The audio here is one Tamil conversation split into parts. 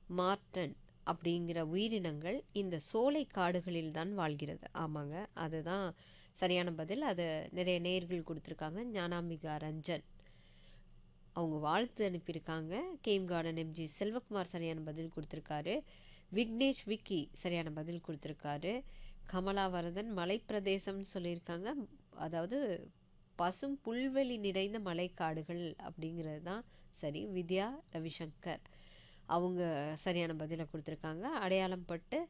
மார்டன் அப்படிங்கிற உயிரினங்கள் இந்த சோலை காடுகளில் தான் வாழ்கிறது ஆமாங்க அதுதான் சரியான பதில் அதை நிறைய நேர்கள் கொடுத்துருக்காங்க ஞானாம்பிகா ரஞ்சன் அவங்க வாழ்த்து அனுப்பியிருக்காங்க கேம் கார்டன் எம்ஜி செல்வகுமார் சரியான பதில் கொடுத்துருக்காரு விக்னேஷ் விக்கி சரியான பதில் கொடுத்துருக்காரு கமலாவரதன் மலைப்பிரதேசம்னு சொல்லியிருக்காங்க அதாவது பசும் புல்வெளி நிறைந்த மலைக்காடுகள் அப்படிங்கிறது தான் சரி வித்யா ரவிசங்கர் அவங்க சரியான பதிலை கொடுத்துருக்காங்க அடையாளம் பட்டு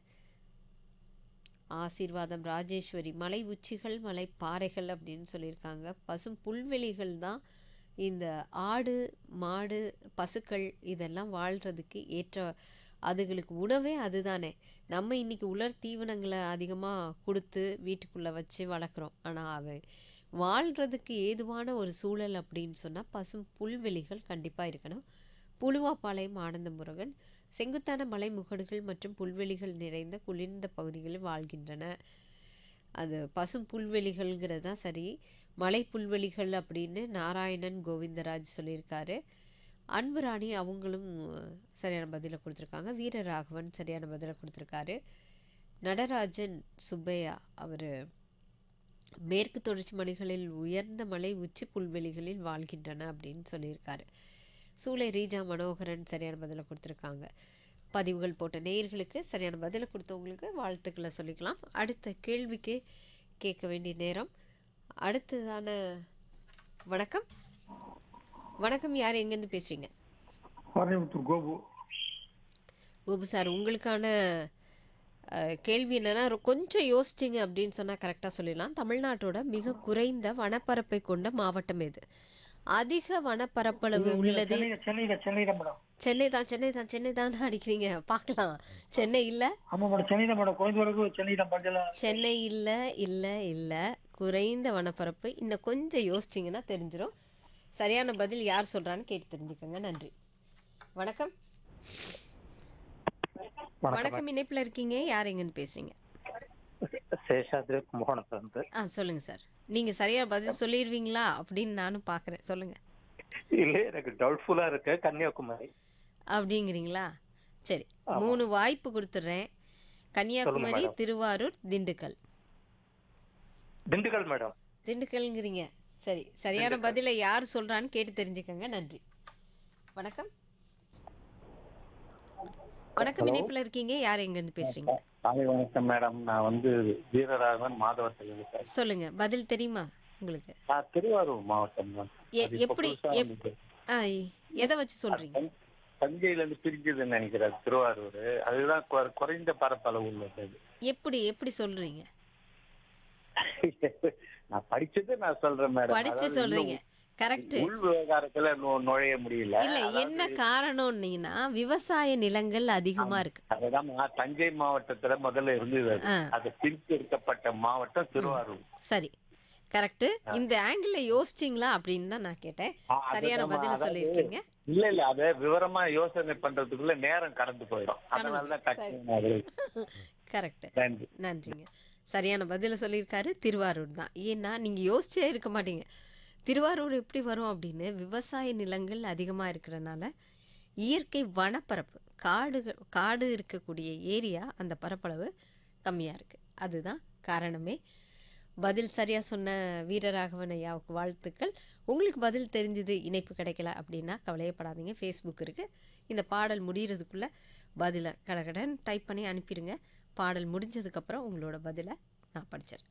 ஆசீர்வாதம் ராஜேஸ்வரி மலை உச்சிகள் மலை பாறைகள் அப்படின்னு சொல்லியிருக்காங்க பசும் புல்வெளிகள் தான் இந்த ஆடு மாடு பசுக்கள் இதெல்லாம் வாழ்கிறதுக்கு ஏற்ற அதுகளுக்கு உணவே அதுதானே நம்ம இன்னைக்கு உலர் தீவனங்களை அதிகமாக கொடுத்து வீட்டுக்குள்ளே வச்சு வளர்க்குறோம் ஆனால் அவை வாழ்கிறதுக்கு ஏதுவான ஒரு சூழல் அப்படின்னு சொன்னால் பசும் புல்வெளிகள் கண்டிப்பாக இருக்கணும் புழுவாப்பாளையம் ஆனந்த முருகன் செங்குத்தான மலை முகடுகள் மற்றும் புல்வெளிகள் நிறைந்த குளிர்ந்த பகுதிகளில் வாழ்கின்றன அது பசும் புல்வெளிகள்ங்கிறது தான் சரி மலை புல்வெளிகள் அப்படின்னு நாராயணன் கோவிந்தராஜ் சொல்லியிருக்காரு அன்பு ராணி அவங்களும் சரியான பதிலை கொடுத்துருக்காங்க வீரராகவன் சரியான பதிலை கொடுத்துருக்காரு நடராஜன் சுப்பையா அவர் மேற்கு தொடர்ச்சி மலைகளில் உயர்ந்த மலை உச்சி புல்வெளிகளில் வாழ்கின்றன அப்படின்னு சொல்லியிருக்காரு சூளை ரீஜா மனோகரன் சரியான பதிலை கொடுத்துருக்காங்க பதிவுகள் போட்ட நேயர்களுக்கு சரியான பதிலை கொடுத்தவங்களுக்கு வாழ்த்துக்களை சொல்லிக்கலாம் அடுத்த கேள்விக்கு கேட்க வேண்டிய நேரம் அடுத்ததான வணக்கம் வணக்கம் யார் எங்கேருந்து பேசுகிறீங்க கோயம்புத்தூர் கோபு கோபு சார் உங்களுக்கான அஹ், கேள்வி என்னன்னா ரொ- கொஞ்சம் யோசிச்சிங்க அப்படின்னு சொன்னால் கரெக்டாக சொல்லிடலாம் தமிழ்நாட்டோட மிக குறைந்த வனப்பரப்பை கொண்ட மாவட்டம் எது அதிக வனப்பரப்பளவு உள்ளதே சென்னையில சென்னையில சென்னையில மேடம் சென்னை தான் சென்னை தான் சென்னை தான் அடிக்கிறீங்க பார்க்கலாம் சென்னை இல்லை ஆமா மேடம் சென்னையில மேடம் கோயம்புத்தூருக்கு சென்னை தான் பஞ்சல சென்னை இல்லை இல்லை இல்லை குறைந்த வனப்பரப்பு இன்னும் கொஞ்சம் யோசிச்சிங்கன்னா தெரிஞ்சிடும் சரியான பதில் யார் சொல்கிறான்னு கேட்டு தெரிஞ்சுக்கோங்க நன்றி வணக்கம் வணக்கம் இணைப்பில் இருக்கீங்க யார் எங்கன்னு பேசுறீங்க சேஷாத்ரி கும்பகோணத்துல ஆ சொல்லுங்க சார் நீங்க சரியா பதில் சொல்லிடுவீங்களா அப்படின்னு நானும் பார்க்குறேன் சொல்லுங்க இல்ல எனக்கு டவுட்ஃபுல்லா இருக்கு கன்னியாகுமரி அப்படிங்கிறீங்களா சரி மூணு வாய்ப்பு கொடுத்துட்றேன் கன்னியாகுமரி திருவாரூர் திண்டுக்கல் திண்டுக்கல் மேடம் திண்டுக்கல்ங்கிறீங்க சரி சரியான பதிலை யார் சொல்றான்னு கேட்டு தெரிஞ்சுக்கோங்க நன்றி வணக்கம் வணக்கம் இணைப்பில் இருக்கீங்க யார் எங்கேருந்து பேசுறீங்க காலை வணக்கம் மேடம் நான் வந்து வீரராகவன் மாதவத்தில் இருக்கேன் சொல்லுங்க பதில் தெரியுமா உங்களுக்கு நான் திருவாரூர் மாவட்டம் தான் எ- அது இப்ப எப்படி புதுசா எப்- வந்தது. ஆ எதை வச்சு சொல்றீங்க தஞ்- தஞ்சையில இருந்து பிரிஞ்சதுன்னு நினைக்கிறேன் திருவாரூர் அதுதான் குற- குறைந்த பரப்பளவு உள்ளது அது. எப்படி எப்படி சொல்றீங்க நான் படிச்சது நான் சொல்றேன் மேடம் படிச்சு அதாவது சொல்றீங்க இன்னும் கரெக்ட் உள் விவகாரத்துல நு- நுழைய முடியல இல்ல என்ன காரணம்னீங்கன்னா விவசாய நிலங்கள் அதிகமா இருக்கு அதுதான் மா- தஞ்சை மாவட்டத்துல முதல்ல இருந்தது அது. ஆ. அது பிரித்தெடுக்கப்பட்ட மாவட்டம் திருவாரூர் சரி கரெக்ட் இந்த ஆங்கிள் யோசிச்சிங்களா அப்படின்னு தான் நான் கேட்டேன் ஆ, சரியான அதுதான் பதில அதாவது- சொல்லியிருக்கீங்க இல்ல இல்ல அத விவரமா யோசனை பண்றதுக்குள்ள நேரம் கடந்து போயிடும் அதனாலதான் டக்குனு அது கரெக்ட் நன்றி நன்றிங்க சரியான பதில சொல்லியிருக்காரு திருவாரூர் தான் ஏன்னா நீங்க யோசிச்சே இருக்க மாட்டீங்க திருவாரூர் எப்படி வரும் அப்படின்னு விவசாய நிலங்கள் அதிகமா இருக்கிறனால இயற்கை வனப்பரப்பு காடுகள் காடு இருக்கக்கூடிய ஏரியா அந்த பரப்பளவு கம்மியா இருக்கு அதுதான் காரணமே பதில் சரியா சொன்ன வீரராகவன் ஐயாவுக்கு வாழ்த்துக்கள் உங்களுக்கு பதில் தெரிஞ்சது இணைப்பு கிடைக்கல அப்படின்னா கவலையப்படாதீங்க ஃபேஸ்புக் இருக்கு இந்த பாடல் முடியறதுக்குள்ள பதிலை கடகடன் டைப் பண்ணி அனுப்பிடுங்க பாடல் முடிஞ்சதுக்கப்புறம் உங்களோட பதிலை நான் படிச்சிடுறேன்